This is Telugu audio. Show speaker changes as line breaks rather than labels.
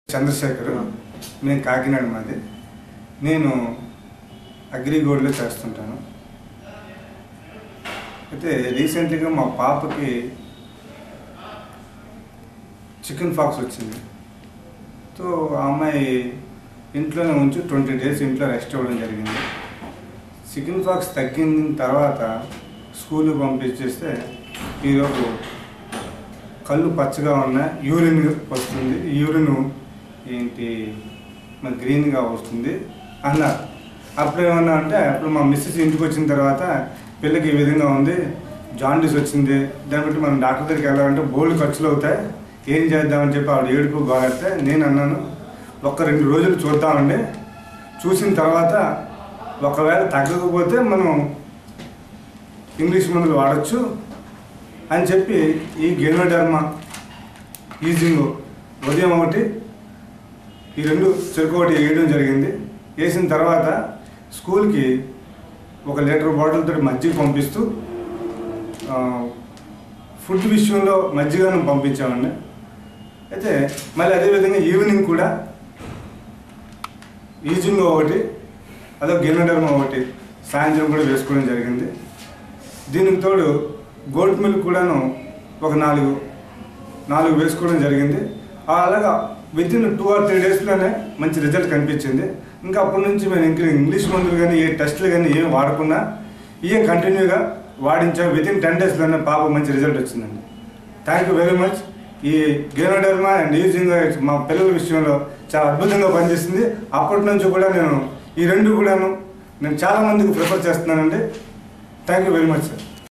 చంద్రశేఖర్ నేను కాకినాడ మాది నేను అగ్రిగోల్డ్లో చేస్తుంటాను అయితే రీసెంట్గా మా పాపకి చికెన్ ఫాక్స్ వచ్చింది సో ఆ అమ్మాయి ఇంట్లోనే ఉంచి ట్వంటీ డేస్ ఇంట్లో రెస్ట్ ఇవ్వడం జరిగింది చికెన్ ఫాక్స్ తగ్గిన తర్వాత స్కూల్కి పంపించేస్తే ఈరోజు కళ్ళు పచ్చగా ఉన్న యూరిన్ వస్తుంది యూరిన్ ఏంటి మరి గ్రీన్గా వస్తుంది అన్నారు అప్పుడు ఏమన్నా అంటే అప్పుడు మా మిస్సెస్ ఇంటికి వచ్చిన తర్వాత పిల్లకి ఈ విధంగా ఉంది జాండీస్ వచ్చింది దాన్ని బట్టి మనం డాక్టర్ దగ్గరికి వెళ్ళాలంటే బోల్డ్ ఖర్చులు అవుతాయి ఏం చేద్దామని చెప్పి ఆవిడ ఏడుపు గోలెడితే నేను అన్నాను ఒక్క రెండు రోజులు చూద్దామండి చూసిన తర్వాత ఒకవేళ తగ్గకపోతే మనం ఇంగ్లీష్ మందులు వాడచ్చు అని చెప్పి ఈ గెనోడర్మ ఈజింగ్ ఉదయం ఒకటి ఈ రెండు చెరుకు ఒకటి వేయడం జరిగింది వేసిన తర్వాత స్కూల్కి ఒక లీటర్ బాటిల్తో మజ్జిగ పంపిస్తూ ఆ, ఫుడ్ విషయంలో మజ్జిగను పంపించామండి అయితే మళ్ళీ అదేవిధంగా ఈవినింగ్ కూడా ఈజింగ్ ఒకటి అదో గెనోడర్మ ఒకటి సాయంత్రం కూడా వేసుకోవడం జరిగింది దీనికి తోడు గోట్ మిల్క్ కూడాను ఒక నాలుగు నాలుగు వేసుకోవడం జరిగింది అలాగా with in two or three డేస్లోనే మంచి రిజల్ట్ కనిపించింది ఇంకా అప్పటి నుంచి మేము ఇంకా ఇంగ్లీష్ మందులు కానీ ఏ టెస్టులు కానీ ఏం వాడకుండా ఇవే కంటిన్యూగా వాడించాం విత్ ఇన్ టెన్ డేస్లోనే పాప మంచి రిజల్ట్ వచ్చిందండి థ్యాంక్ యూ వెరీ మచ్ ఈ గేనోడర్మా అండ్ యూజింగ్ మా పిల్లల విషయంలో చాలా అద్భుతంగా పనిచేసింది అప్పటి నుంచి కూడా నేను ఈ రెండు కూడాను నేను చాలా మందికి ప్రిఫర్ చేస్తున్నానండి thank you very much sir